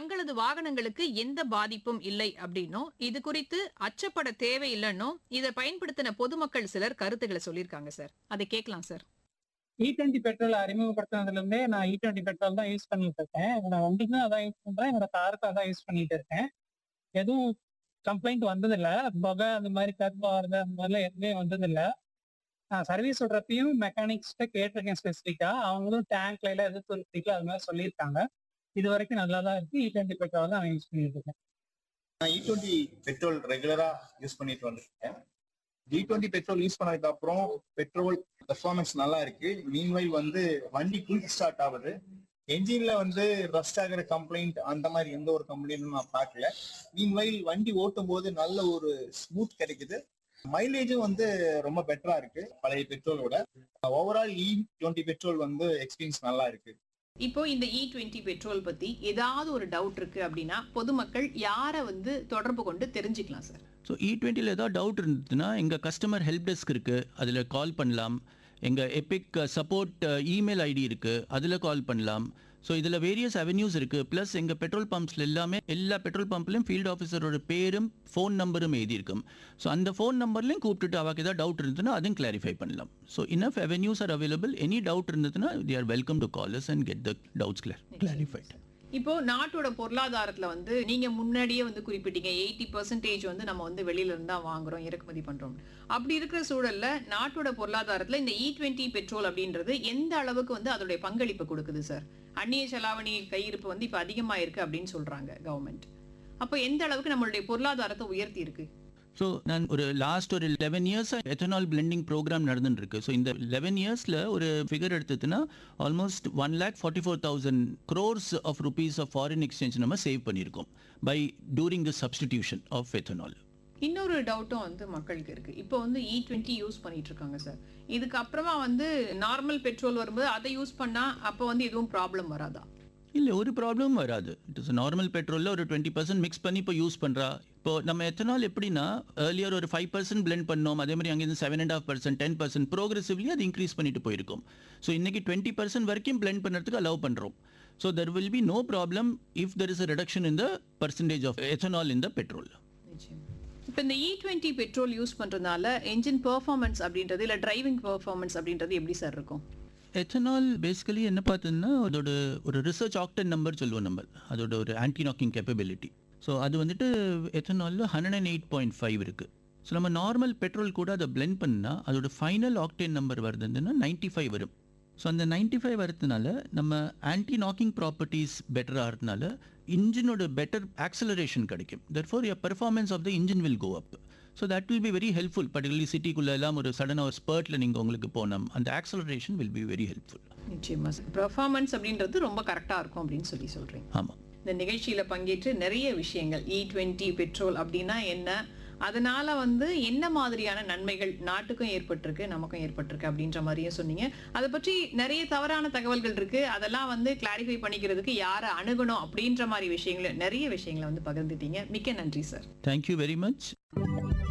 தங்களது வாகனங்களுக்கு எந்த பாதிப்பும் இல்லை அப்படின்னும் இது குறித்து அச்சப்பட தேவையில்லைன்னும் இதை பயன்படுத்தின பொதுமக்கள் சிலர் கருத்துக்களை சொல்லியிருக்காங்க சார் அதை கேட்கலாம் சார் இ டுவெண்ட்டி பெட்ரோல் அறிமுகப்படுத்தினதுல இருந்தே நான் இ டுவெண்ட்டி பெட்ரோல் தான் யூஸ் பண்ணிட்டு இருக்கேன் என்னோட வண்டிக்கும் அதான் யூஸ் பண்றேன் என்னோட காருக்கும் அதான் யூஸ் பண்ணிட்டு இருக்கேன் எதுவும் கம்ப்ளைண்ட் வந்ததில்ல புகை அந்த மாதிரி கருப்பு வருது அந்த மாதிரிலாம் எதுவுமே வந்ததில்ல நான் சர்வீஸ் விடுறப்பையும் மெக்கானிக்ஸ்கிட்ட கேட்டிருக்கேன் ஸ்பெசிஃபிக்கா அவங்களும் டேங்க்ல எல்லாம் எது துருத்திக்கல அது மாதிரி சொல்லியிருக்காங்க இது வரைக்கும் நல்லா தான் இருக்கு இ டுவெண்ட்டி பெட்ரோல் தான் யூஸ் பண்ணிட்டு இருக்கேன் நான் இ டுவெண்ட்டி பெட்ரோல் ரெகுலரா யூஸ் பண்ணிட்டு வந்துருக்கேன் இ டுவெண்ட்டி பெட்ரோல் யூஸ் பண்ணதுக்கு அப்புறம் பெட்ரோல் பெர்ஃபார்மன்ஸ் நல்லா இருக்கு மீன்வைல் வந்து வண்டி குயிக் ஸ்டார்ட் ஆகுது என்ஜின்ல வந்து ரஸ்ட் ஆகிற கம்ப்ளைண்ட் அந்த மாதிரி எந்த ஒரு கம்ப்ளைண்ட்டும் நான் பார்க்கல மீன்வைல் வண்டி ஓட்டும் போது நல்ல ஒரு ஸ்மூத் கிடைக்குது மைலேஜும் வந்து ரொம்ப பெட்டரா இருக்கு பழைய பெட்ரோலோட ஓவரால் இ டுவெண்ட்டி பெட்ரோல் வந்து எக்ஸ்பீரியன்ஸ் நல்லா இருக்கு இப்போ இந்த இ டுவெண்ட்டி பெட்ரோல் பத்தி ஏதாவது ஒரு டவுட் இருக்கு அப்படின்னா பொதுமக்கள் யாரை வந்து தொடர்பு கொண்டு தெரிஞ்சுக்கலாம் சார் ஸோ இ டுவெண்ட்டியில் ஏதாவது டவுட் இருந்ததுன்னா எங்கள் கஸ்டமர் ஹெல்ப் டெஸ்க் இருக்குது அதில் கால் பண்ணலாம் எங்கள் எபிக் சப்போர்ட் இமெயில் ஐடி இருக்குது அதில் கால் பண்ணலாம் ஸோ இதில் வேரியஸ் அவென்யூஸ் இருக்குது ப்ளஸ் எங்கள் பெட்ரோல் பம்ப்ஸில் எல்லாமே எல்லா பெட்ரோல் பம்ப்லையும் ஃபீல்டு ஆஃபீஸரோட பேரும் ஃபோன் நம்பரும் எழுதியிருக்கும் ஸோ அந்த ஃபோன் நம்பர்லையும் கூப்பிட்டுட்டு அவருக்கு ஏதாவது டவுட் இருந்ததுன்னா அதையும் கிளாரிஃபை பண்ணலாம் so enough avenues are available any doubt இருந்ததுன்னா they are welcome to callers and get the doubts clear clarified இப்போ நாட்டோட பொருளாதாரத்துல வந்து நீங்க முன்னாடியே வந்து குறிப்பிட்டீங்க எயிட்டி பர்சன்டேஜ் வந்து நம்ம வந்து வெளியில இருந்தா வாங்குறோம் இறக்குமதி பண்றோம் அப்படி இருக்கிற சூழல்ல நாட்டோட பொருளாதாரத்துல இந்த இ டுவெண்ட்டி பெட்ரோல் அப்படின்றது எந்த அளவுக்கு வந்து அதோடைய பங்களிப்பு கொடுக்குது சார் அந்நிய செலாவணி கையிருப்பு வந்து இப்ப அதிகமா இருக்கு அப்படின்னு சொல்றாங்க கவர்மெண்ட் அப்போ எந்த அளவுக்கு நம்மளுடைய பொருளாதாரத்தை உயர்த்தி இருக்கு ஸோ நான் ஒரு லாஸ்ட் ஒரு லெவன் இயர்ஸாக எத்தனால் பிளெண்டிங் ப்ரோக்ராம் நடந்துட்டு இருக்கு ஸோ இந்த லெவன் இயர்ஸில் ஒரு ஃபிகர் எடுத்ததுன்னா almost one lakh forty four thousand crores of rupees of foreign exchange நம்ம சேவ் பண்ணியிருக்கோம் by during the substitution of ethanol இன்னொரு டவுட்டும் வந்து மக்களுக்கு இருக்கு இப்போ வந்து இ டுவெண்ட்டி யூஸ் பண்ணிட்டு இருக்காங்க சார் இதுக்கு அப்புறமா வந்து நார்மல் பெட்ரோல் வரும்போது அதை யூஸ் பண்ணா அப்போ வந்து எதுவும் ப்ராப்ளம் வராதா இல்லை ஒரு ப்ராப்ளமும் வராது இட் இஸ் நார்மல் பெட்ரோலில் ஒரு டுவெண்ட்டி பர்சன்ட் மிக்ஸ் பண்ணி இப்போ யூஸ் பண்ணுறா இப்போ நம்ம எத்தனால் எப்படின்னா ஏர்லியர் ஒரு ஃபைவ் பர்சன்ட் பிளெண்ட் பண்ணோம் அதே மாதிரி அங்கேருந்து seven and half percent ten percent progressively அது இன்க்ரீஸ் பண்ணிட்டு போயிருக்கும் ஸோ இன்னைக்கு டுவெண்ட்டி பர்சன்ட் வரைக்கும் பிளெண்ட் பண்ணுறதுக்கு அலோவ் பண்ணுறோம் so there will be no problem if there is a reduction in the percentage of ethanol in the petrol இப்போ இந்த E twenty petrol use பண்றதுனால என்ஜின் பெர்ஃபார்மன்ஸ் அப்படின்றது இல்ல டிரைவிங் பெர்ஃபார்மன்ஸ் அப்படின்றது எப்படி சார் இருக்கும் எத்தனால் பேசிக்கலி என்ன பார்த்தீங்கன்னா அதோட ஒரு ரிசர்ச் ஆக்டன் நம்பர் சொல்லுவோம் நம்ம அதோட ஒரு ஆன்டி நாக்கிங் கேப்பபிலிட்டி ஸோ அது வந்துட்டு எத்தனாலில் hundred and eight point five இருக்குது ஸோ நம்ம நார்மல் பெட்ரோல் கூட அதை blend பண்ணால் அதோட ஃபைனல் ஆக்டேன் நம்பர் வருதுன்னா நைன்ட்டி ஃபைவ் வரும் ஸோ அந்த நைன்ட்டி ஃபைவ் வரதுனால நம்ம ஆன்டி நாக்கிங் ப்ராப்பர்ட்டிஸ் பெட்டர் ஆகிறதுனால இன்ஜினோட பெட்டர் ஆக்சலரேஷன் கிடைக்கும் therefore your performance of the engine will go up so that will be very helpful particularly சிட்டிக்குள்ளே எல்லாம் ஒரு சடனாக ஒரு ஸ்பர்ட்டில் நீங்கள் உங்களுக்கு போனோம் அந்த acceleration will be very helpful நிச்சயமா சார் பெர்ஃபார்மன்ஸ் அப்படின்றது ரொம்ப கரெக்டா இருக்கும் அப்படின்னு சொல்லி சொல்றீங்க ஆமாம் இந்த நிகழ்ச்சியில பங்கேற்று நிறைய விஷயங்கள் இ டுவெண்ட்டி பெட்ரோல் அப்படின்னா என்ன அதனால வந்து என்ன மாதிரியான நன்மைகள் நாட்டுக்கும் ஏற்பட்டிருக்கு நமக்கும் ஏற்பட்டிருக்கு அப்படின்ற மாதிரியும் சொன்னீங்க அதை பற்றி நிறைய தவறான தகவல்கள் இருக்கு அதெல்லாம் வந்து கிளாரிஃபை பண்ணிக்கிறதுக்கு யாரை அணுகணும் அப்படின்ற மாதிரி விஷயங்களை நிறைய விஷயங்களை வந்து பகிர்ந்துட்டீங்க மிக்க நன்றி சார் தேங்க்யூ வெரி மச்